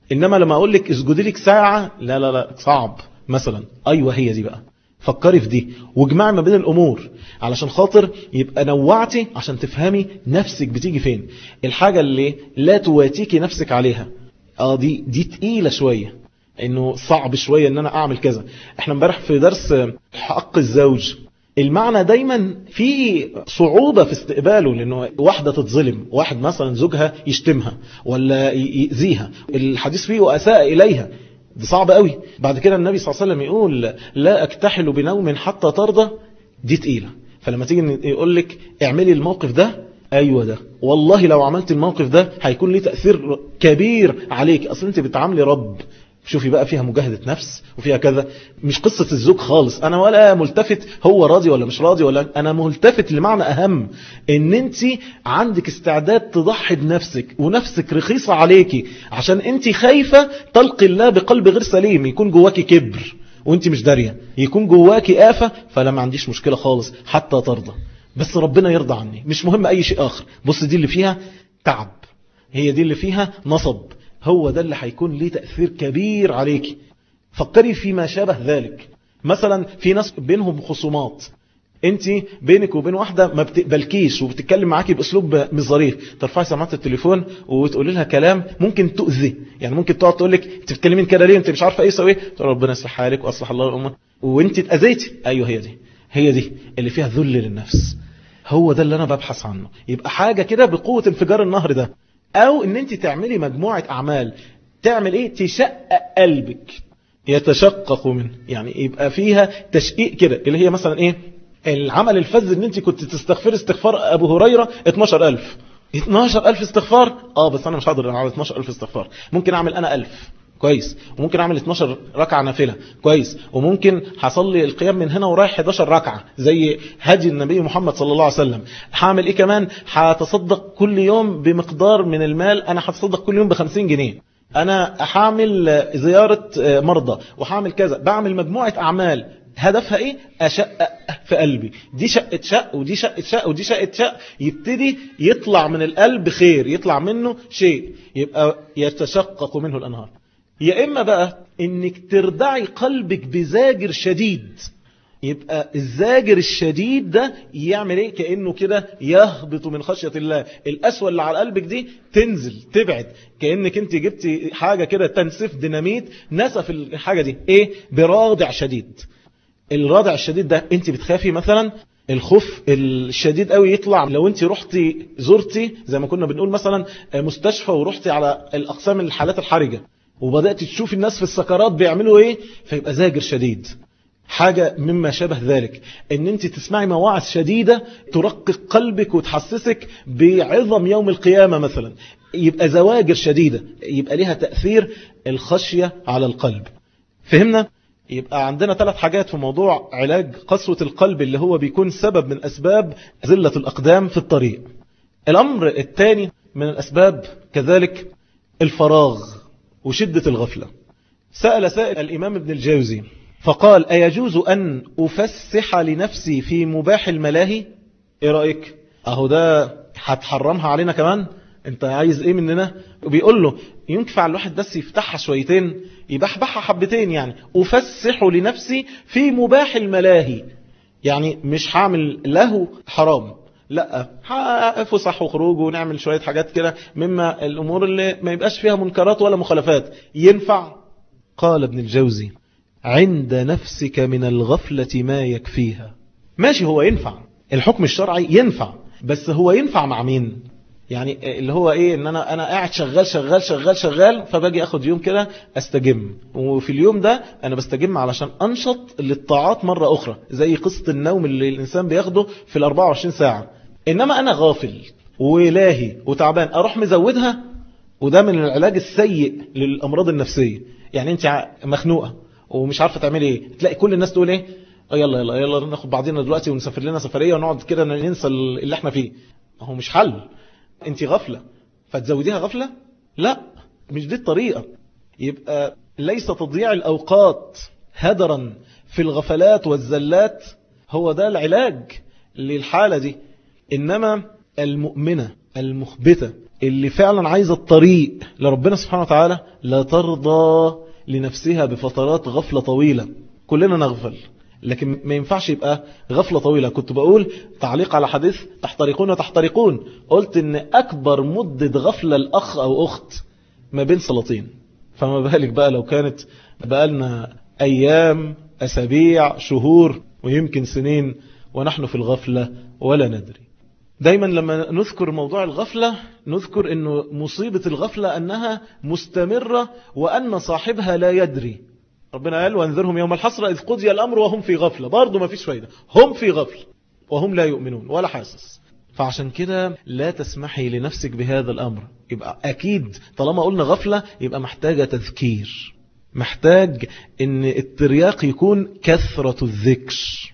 إنما لما أقول لك اسجدي لك ساعة لا لا لا صعب مثلا أيوة هي دي بقى فكري في دي واجمعي ما بين الأمور علشان خاطر يبقى نوعتي عشان تفهمي نفسك بتيجي فين الحاجة اللي لا تواتيكي نفسك عليها اه دي دي تقيلة شوية انه صعب شوية ان انا اعمل كذا احنا امبارح في درس حق الزوج المعنى دايما في صعوبة في استقباله لانه واحدة تتظلم واحد مثلا زوجها يشتمها ولا يأذيها الحديث فيه وأساء إليها دي صعب قوي بعد كده النبي صلى الله عليه وسلم يقول لا اكتحل بنوم حتى ترضى دي تقيلة فلما تيجي يقول لك اعملي الموقف ده ايوه ده والله لو عملت الموقف ده هيكون ليه تأثير كبير عليك اصل انت بتعاملي رب شوفي بقى فيها مجاهدة نفس وفيها كذا مش قصة الزوج خالص انا ولا ملتفت هو راضي ولا مش راضي ولا انا ملتفت لمعنى اهم ان انت عندك استعداد تضحي بنفسك ونفسك رخيصة عليكي عشان انت خايفة تلقي الله بقلب غير سليم يكون جواكي كبر وانت مش دارية يكون جواكي آفة فلا ما عنديش مشكلة خالص حتى ترضى بس ربنا يرضى عني مش مهم اي شيء اخر بص دي اللي فيها تعب هي دي اللي فيها نصب هو ده اللي هيكون ليه تأثير كبير عليك فكري فيما شابه ذلك مثلا في ناس بينهم خصومات انت بينك وبين واحدة ما بتقبلكيش وبتتكلم معاكي باسلوب مش ظريف ترفعي سماعه التليفون وتقولي لها كلام ممكن تؤذي يعني ممكن تقعد تقول لك انت بتتكلمين كده ليه انت مش عارفه ايه سوي تقول ربنا يصلح حالك واصلح الله الامه وانت اتاذيتي ايوه هي دي هي دي اللي فيها ذل للنفس هو ده اللي انا ببحث عنه يبقى حاجة كده بقوة انفجار النهر ده او ان انت تعملي مجموعة اعمال تعمل ايه تشقق قلبك يتشقق منه يعني يبقى فيها تشقيق كده اللي هي مثلا ايه العمل الفذ ان انت كنت تستغفر استغفار ابو هريرة 12000 12000 استغفار اه بس انا مش هقدر اعمل 12000 استغفار ممكن اعمل انا 1000 كويس وممكن اعمل 12 ركعة نافلة كويس وممكن حصلي القيام من هنا ورايح 11 ركعة زي هدي النبي محمد صلى الله عليه وسلم هعمل ايه كمان هتصدق كل يوم بمقدار من المال انا هتصدق كل يوم ب 50 جنيه انا هعمل زيارة مرضى وهعمل كذا بعمل مجموعة اعمال هدفها ايه اشقق في قلبي دي شقة شق ودي شقة شق ودي شقة شق يبتدي يطلع من القلب خير يطلع منه شيء يبقى يتشقق منه الانهار يا إما بقى إنك تردعي قلبك بزاجر شديد يبقى الزاجر الشديد ده يعمل ايه كأنه كده يهبط من خشية الله الأسوأ اللي على قلبك دي تنزل تبعد كأنك انت جبتي حاجة كده تنسف ديناميت نسف الحاجة دي ايه برادع شديد الرادع الشديد ده انت بتخافي مثلا الخوف الشديد قوي يطلع لو انت رحتي زرتي زي ما كنا بنقول مثلا مستشفى ورحتي على الأقسام الحالات الحرجة وبدأت تشوف الناس في السكرات بيعملوا ايه فيبقى زاجر شديد حاجة مما شابه ذلك ان انت تسمعي مواعظ شديدة ترقق قلبك وتحسسك بعظم يوم القيامة مثلا يبقى زواجر شديدة يبقى لها تأثير الخشية على القلب فهمنا؟ يبقى عندنا ثلاث حاجات في موضوع علاج قسوة القلب اللي هو بيكون سبب من أسباب زلة الأقدام في الطريق الأمر الثاني من الأسباب كذلك الفراغ وشدة الغفلة سأل سائل الإمام ابن الجوزي فقال أيجوز أن أفسح لنفسي في مباح الملاهي إيه رأيك أهو ده هتحرمها علينا كمان انت عايز ايه مننا وبيقول له ينفع الواحد بس يفتحها شويتين يبحبحها حبتين يعني أفسح لنفسي في مباح الملاهي يعني مش هعمل له حرام لا فسح وخروج ونعمل شوية حاجات كده مما الأمور اللي ما يبقاش فيها منكرات ولا مخالفات ينفع قال ابن الجوزي عند نفسك من الغفلة ما يكفيها ماشي هو ينفع الحكم الشرعي ينفع بس هو ينفع مع مين يعني اللي هو ايه ان انا انا قاعد شغال شغال شغال شغال فباجي اخد يوم كده استجم وفي اليوم ده انا بستجم علشان انشط للطاعات مرة اخرى زي قصة النوم اللي الانسان بياخده في ال 24 ساعة انما انا غافل ولاهي وتعبان اروح مزودها وده من العلاج السيء للامراض النفسية يعني انت مخنوقة ومش عارفة تعملي ايه تلاقي كل الناس تقول ايه يلا يلا يلا ناخد بعضنا دلوقتي ونسافر لنا سفرية ونقعد كده ننسى اللي احنا فيه هو مش حل انت غفلة فتزوديها غفلة لا مش دي الطريقة يبقى ليس تضييع الأوقات هدرا في الغفلات والزلات هو ده العلاج للحالة دي إنما المؤمنة المخبتة اللي فعلا عايزة الطريق لربنا سبحانه وتعالى لا ترضى لنفسها بفترات غفلة طويلة كلنا نغفل لكن ما ينفعش يبقى غفلة طويلة كنت بقول تعليق على حديث تحترقون وتحترقون قلت ان اكبر مدة غفلة الاخ او اخت ما بين صلاتين فما بالك بقى لو كانت بقالنا ايام اسابيع شهور ويمكن سنين ونحن في الغفلة ولا ندري دايما لما نذكر موضوع الغفلة نذكر انه مصيبة الغفلة انها مستمرة وان صاحبها لا يدري ربنا قال وانذرهم يوم الحسرة إذ قضي الأمر وهم في غفلة برضو ما فيش فايدة هم في غفلة وهم لا يؤمنون ولا حاسس فعشان كده لا تسمحي لنفسك بهذا الأمر يبقى أكيد طالما قلنا غفلة يبقى محتاجة تذكير محتاج ان الترياق يكون كثرة الذكر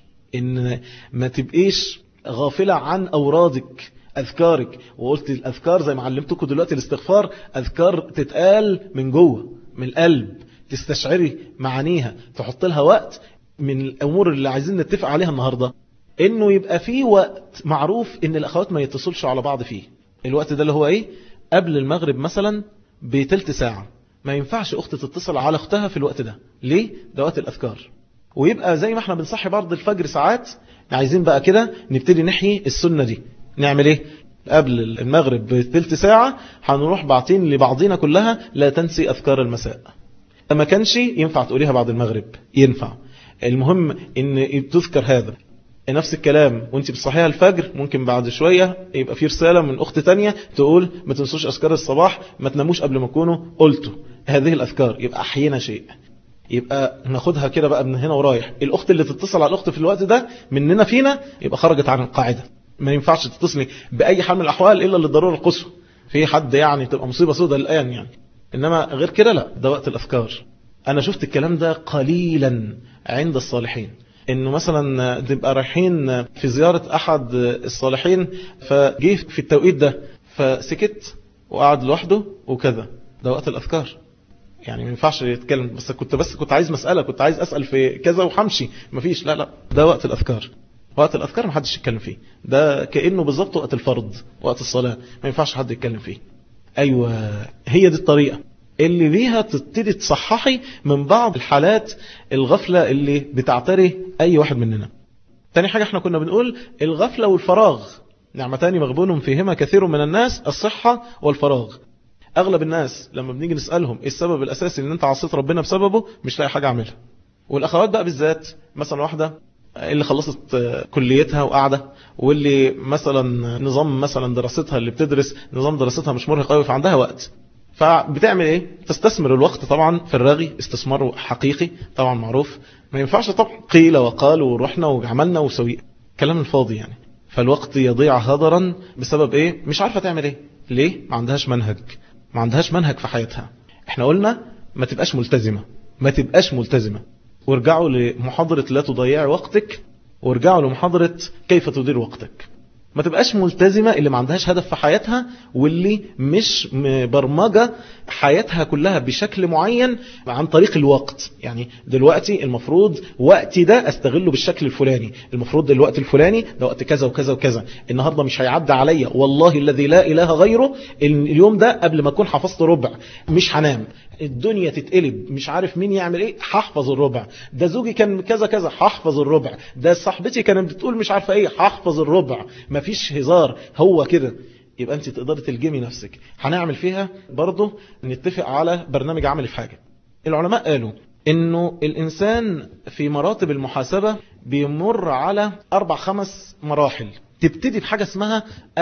ان ما تبقيش غافلة عن أورادك أذكارك وقلت الأذكار زي ما علمتكم دلوقتي الاستغفار أذكار تتقال من جوه من القلب تستشعري معانيها تحط لها وقت من الأمور اللي عايزين نتفق عليها النهاردة انه يبقى في وقت معروف ان الاخوات ما يتصلش على بعض فيه الوقت ده اللي هو ايه قبل المغرب مثلا بتلت ساعة ما ينفعش اخت تتصل على اختها في الوقت ده ليه ده وقت الاذكار ويبقى زي ما احنا بنصحي بعض الفجر ساعات عايزين بقى كده نبتدي نحيي السنة دي نعمل ايه قبل المغرب بثلث ساعة هنروح باعتين لبعضنا كلها لا تنسي أذكار المساء ما كانش ينفع تقوليها بعد المغرب ينفع المهم ان تذكر هذا نفس الكلام وانت بتصحيها الفجر ممكن بعد شوية يبقى في رسالة من اخت تانية تقول ما تنسوش اذكار الصباح ما تناموش قبل ما تكونوا قلتوا هذه الاذكار يبقى احينا شيء يبقى ناخدها كده بقى من هنا ورايح الاخت اللي تتصل على الاخت في الوقت ده مننا فينا يبقى خرجت عن القاعدة ما ينفعش تتصلي باي حال من الاحوال الا للضرورة القصوى في حد يعني تبقى مصيبة سودة الان يعني انما غير كده لا ده وقت الاذكار انا شفت الكلام ده قليلا عند الصالحين انه مثلا تبقى رايحين في زيارة احد الصالحين فجيه في التوقيت ده فسكت وقعد لوحده وكذا ده وقت الاذكار يعني ما ينفعش يتكلم بس كنت بس كنت عايز مسألة كنت عايز اسأل في كذا وحمشي مفيش لا لا ده وقت الاذكار وقت الاذكار ما حدش يتكلم فيه ده كأنه بالظبط وقت الفرض وقت الصلاة ما ينفعش حد يتكلم فيه ايوه هي دي الطريقة اللي بيها تبتدي تصححي من بعض الحالات الغفلة اللي بتعتري أي واحد مننا تاني حاجة احنا كنا بنقول الغفلة والفراغ نعمتان مغبون فيهما كثير من الناس الصحة والفراغ أغلب الناس لما بنيجي نسألهم ايه السبب الأساسي ان انت عصيت ربنا بسببه مش لاقي حاجة اعملها والأخوات بقى بالذات مثلا واحدة اللي خلصت كليتها وقاعدة واللي مثلا نظام مثلا دراستها اللي بتدرس نظام دراستها مش مرهق قوي فعندها وقت فبتعمل ايه تستثمر الوقت طبعا في الرغي استثمار حقيقي طبعا معروف ما ينفعش طبعا قيل وقال ورحنا وعملنا وسوي كلام الفاضي يعني فالوقت يضيع هدرا بسبب ايه مش عارفة تعمل ايه ليه ما عندهاش منهج ما عندهاش منهج في حياتها احنا قلنا ما تبقاش ملتزمة ما تبقاش ملتزمة وارجعوا لمحاضرة لا تضيع وقتك وارجعوا لمحاضرة كيف تدير وقتك ما تبقاش ملتزمة اللي ما عندهاش هدف في حياتها واللي مش مبرمجة حياتها كلها بشكل معين عن طريق الوقت يعني دلوقتي المفروض وقتي ده استغله بالشكل الفلاني المفروض الوقت الفلاني ده وقت كذا وكذا وكذا النهاردة مش هيعدى عليا والله الذي لا إله غيره اليوم ده قبل ما أكون حفظت ربع مش هنام الدنيا تتقلب مش عارف مين يعمل ايه هحفظ الربع ده زوجي كان كذا كذا هحفظ الربع ده صاحبتي كانت بتقول مش عارفه ايه هحفظ الربع مفيش هزار هو كده يبقى انت تقدري تلجمي نفسك هنعمل فيها برضه نتفق على برنامج عملي في حاجة العلماء قالوا انه الانسان في مراتب المحاسبة بيمر على اربع خمس مراحل تبتدي بحاجة اسمها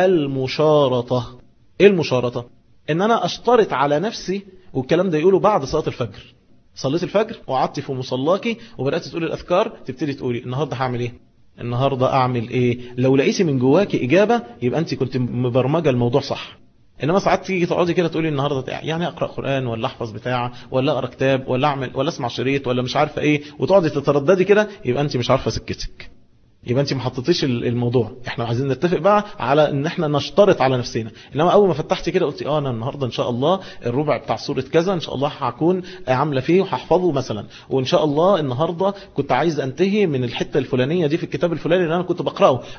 المشارطة ايه المشارطة ان انا اشترط على نفسي والكلام ده يقوله بعد صلاة الفجر صليت الفجر وقعدت في مصلاكي وبدأت تقولي الأذكار تبتدي تقولي النهاردة هعمل ايه النهاردة اعمل ايه لو لقيتي من جواكي اجابة يبقى انت كنت مبرمجة الموضوع صح انما ساعات تيجي تقعدي كده تقولي النهارده يعني اقرا قران ولا احفظ بتاع ولا اقرا كتاب ولا اعمل ولا اسمع شريط ولا مش عارفه ايه وتقعدي تترددي كده يبقى انت مش عارفه سكتك يبقى انت ما حطيتيش الموضوع احنا عايزين نتفق بقى على ان احنا نشترط على نفسنا انما اول ما فتحتي كده قلتي اه انا النهارده ان شاء الله الربع بتاع سوره كذا ان شاء الله هكون عامله فيه وهحفظه مثلا وان شاء الله النهارده كنت عايز انتهي من الحته الفلانيه دي في الكتاب الفلاني اللي انا كنت بقراه